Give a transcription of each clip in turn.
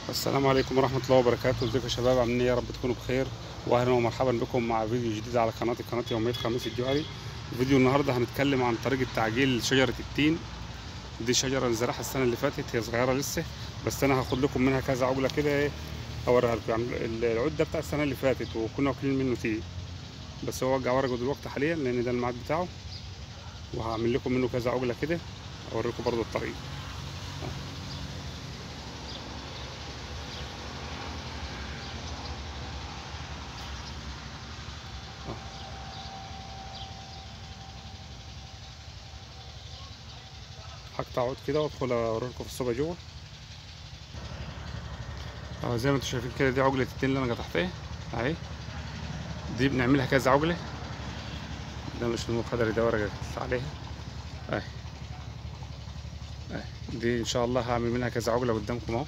السلام عليكم ورحمة الله وبركاته ازيكم يا شباب عاملين ايه يا رب تكونوا بخير واهلا ومرحبا بكم مع فيديو جديد على قناتي قناة يومية خميس الجوهري فيديو النهاردة هنتكلم عن طريقة تعجيل شجرة التين دي شجرة زرعها السنة اللي فاتت هي صغيرة لسه بس انا هاخد لكم منها كذا عجلة كده ايه اوريها لكم يعني العود ده بتاع السنة اللي فاتت وكنا واكلين منه تين بس هو وجع ورقه دلوقتي حاليا لان ده الميعاد بتاعه وهعمل لكم منه كذا عجلة كده اوريكم برضو الطريقة هقطع عود كده وادخل اوريكم في الصوبة جوه اه زي ما انتم شايفين كده دي عجلة التين اللي انا قطعتها اهي دي بنعملها كذا عجلة ده مش نمو خضري ده ورقة عليها اهي اهي دي ان شاء الله هعمل منها كذا عجلة قدامكم اهو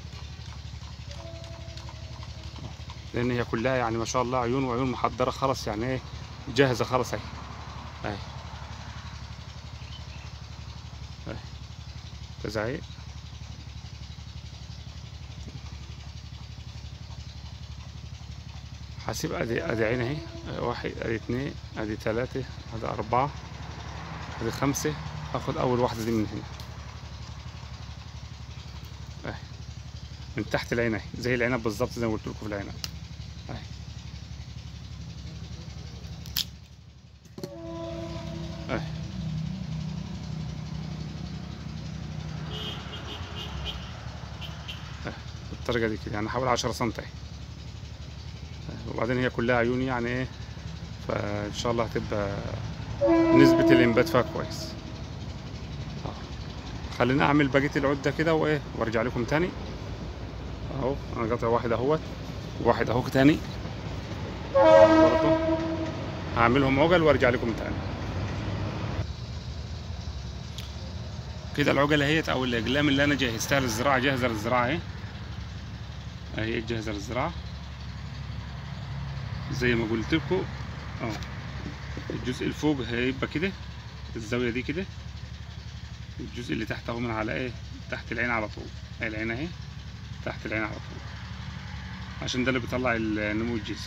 لان هي كلها يعني ما شاء الله عيون وعيون محضرة خلاص يعني ايه جاهزة خلاص اهي اهي اهي كذا اهي هسيب ادي ادي عين اهي واحد ادي اتنين ادي تلاتة ادي اربعة ادي خمسة اخد اول واحدة دي من هنا اهي من تحت العين اهي زي العنب بالظبط زي ما قلت لكم في العنب اهي اهي اهي بالطريقة دي كده يعني حوالي عشرة سنتي اهي وبعدين هي كلها عيون يعني ايه فان شاء الله هتبقى نسبة الانبات فيها كويس خلينا اعمل بقية العود ده كده وايه وارجع لكم تاني اهو انا قاطع واحد اهوت واحد اهو تاني برضه هعملهم عجل وارجع لكم تاني كده العجلة اهيت او الاقلام اللي انا جهزتها للزراعة جاهزة للزراعة اهي اهي جاهزة للزراعة زي ما قلت لكم اه الجزء اللي فوق هيبقى كده الزاويه دي كده الجزء اللي تحت اهو من على ايه تحت العين على طول العين اهي تحت العين على طول عشان ده اللي بيطلع النمو الجذري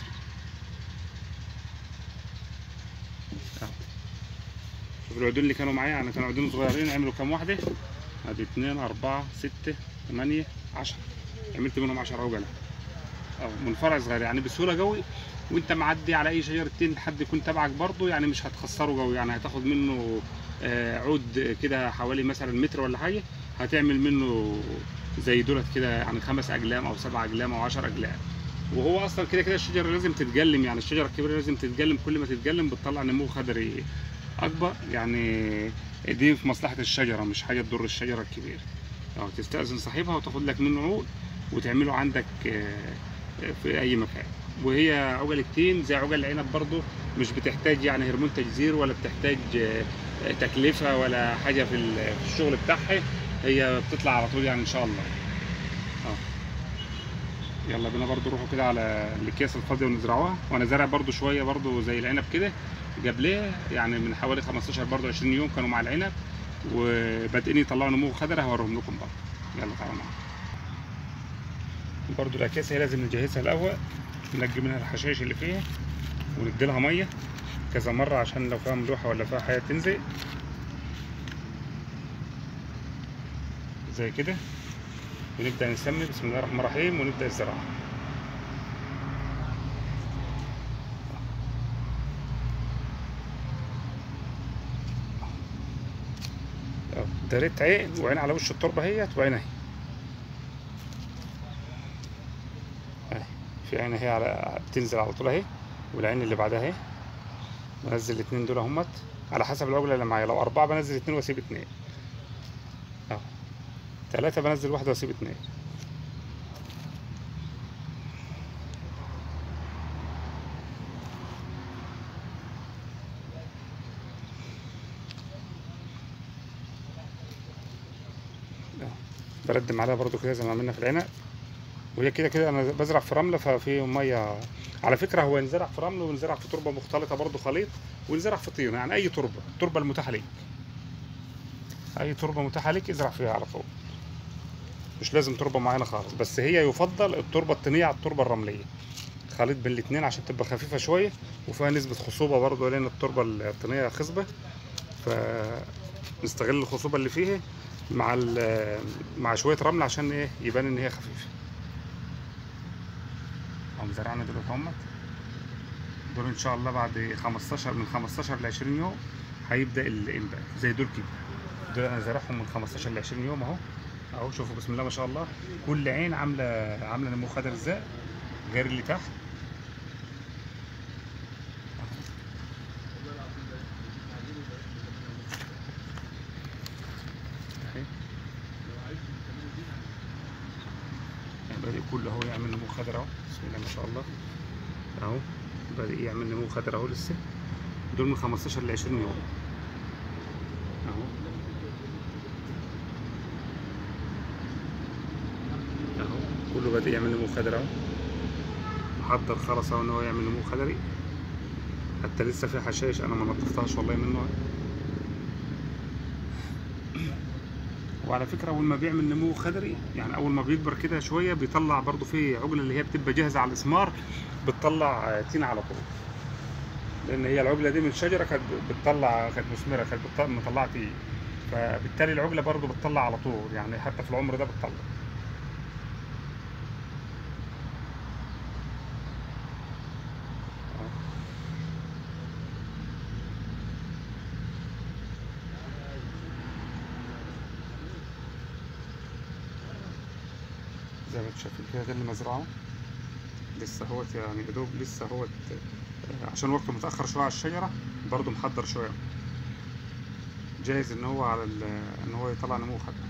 اهو شوف العودين اللي كانوا معايا انا كانوا عودين صغيرين عملوا كام واحده ادي اتنين اربعة ستة تمانية عشرة عملت منهم عشرة عجلة اه من فرع صغير يعني بسهوله قوي وانت معدي على اي شجره تين حد يكون تبعك برضه يعني مش هتخسره قوي يعني هتاخد منه آه عود كده حوالي مثلا متر ولا حاجه هتعمل منه زي دولت كده يعني خمس اجلام او سبع اجلام او 10 اجلام وهو اصلا كده كده الشجره لازم تتجلم يعني الشجره الكبيره لازم تتجلم كل ما تتجلم بتطلع نمو خضري اكبر يعني دي في مصلحه الشجره مش حاجه تضر الشجره الكبيره اه تستاذن صاحبها وتاخد لك منه عود وتعمله عندك آه في اي مكان وهي عجل التين زي عجل العنب برضو مش بتحتاج يعني هرمون تجزير ولا بتحتاج تكلفه ولا حاجه في الشغل بتاعها هي بتطلع على طول يعني ان شاء الله اه يلا بينا برضو نروحوا كده على الاكياس الفاضيه ونزرعوها وانا زارع برضو شويه برضو زي العنب كده قبليه يعني من حوالي 15 برضو 20 يوم كانوا مع العنب وبادئين يطلعوا نمو خضرا هوريهم لكم برضو يلا تعالوا معانا برضو الاكياس هي لازم نجهزها الاول ننجي منها الحشائش اللي فيها وندي لها ميه كذا مره عشان لو فيها ملوحه ولا فيها حاجه تنزل زي كده ونبدا نسمي بسم الله الرحمن الرحيم ونبدا الزراعه داريت عين وعين على وش التربه اهيت وعين اهي في عين اهي على بتنزل على طول اهي والعين اللي بعدها اهي بنزل الاتنين دول اهمت على حسب العجله اللي معايا لو اربعه بنزل اتنين واسيب اتنين اهو تلاته بنزل واحده واسيب اتنين بردم عليها برضو كده زي ما عملنا في العنب وهي كده كده انا بزرع في رمله ففي ميه على فكره هو ينزرع في رمل وينزرع في تربه مختلطه برضو خليط وينزرع في طين يعني اي تربه التربه المتاحه ليك اي تربه متاحه ليك ازرع فيها على طول مش لازم تربه معينه خالص بس هي يفضل التربه الطينيه على التربه الرمليه خليط بين الاثنين عشان تبقى خفيفه شويه وفيها نسبه خصوبه برضه لان التربه الطينيه خصبه فنستغل الخصوبه اللي فيها مع ال- مع شويه رمل عشان ايه يبان ان هي خفيفه هم زرعنا دول اهمت دول ان شاء الله بعد 15 من 15 ل 20 يوم هيبدا الانبات زي دول كده دول انا زارعهم من 15 ل 20 يوم اهو اهو شوفوا بسم الله ما شاء الله كل عين عامله عامله نمو خضر ازاي غير اللي تحت أهي. يعني بادئ كله اهو يعمل نمو خضر اهو بسم الله ما شاء الله اهو بادئ يعمل نمو خضر اهو لسه دول من 15 ل 20 يوم اهو اهو كله بادئ يعمل نمو خضر اهو محضر خلاص اهو ان هو يعمل نمو خضري حتى لسه في حشائش انا ما نضفتهاش والله منه وعلى فكره اول ما بيعمل نمو خضري يعني اول ما بيكبر كده شويه بيطلع برضو في عجله اللي هي بتبقى جاهزه على الاسمار بتطلع آه، تين على طول لان هي العجله دي من الشجره كانت بتطلع كانت مثمره كانت بتط- مطلعه تين فبالتالي العجله برضو بتطلع على طول يعني حتى في العمر ده بتطلع زي ما انتم شايفين كده ده اللي مزرعه لسه هوت يعني يا دوب لسه هوت آه، عشان وقته متأخر شوية على الشجرة برضه محضر شوية جاهز ان هو على ال- ان هو يطلع نمو خضر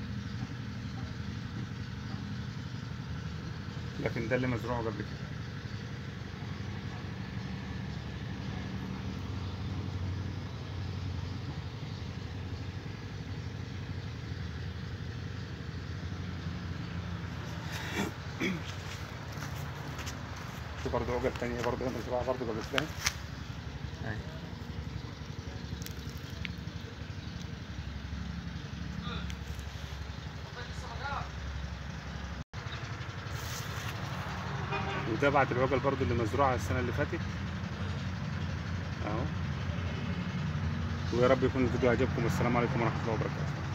لكن ده اللي مزروعه قبل كده في برضه عجل تانية برضه هنا مزروعة برضه قبل كده اهي وده بعد العجل برضه اللي مزروعة السنة اللي فاتت اهو ويا رب يكون الفيديو عجبكم والسلام عليكم ورحمة الله وبركاته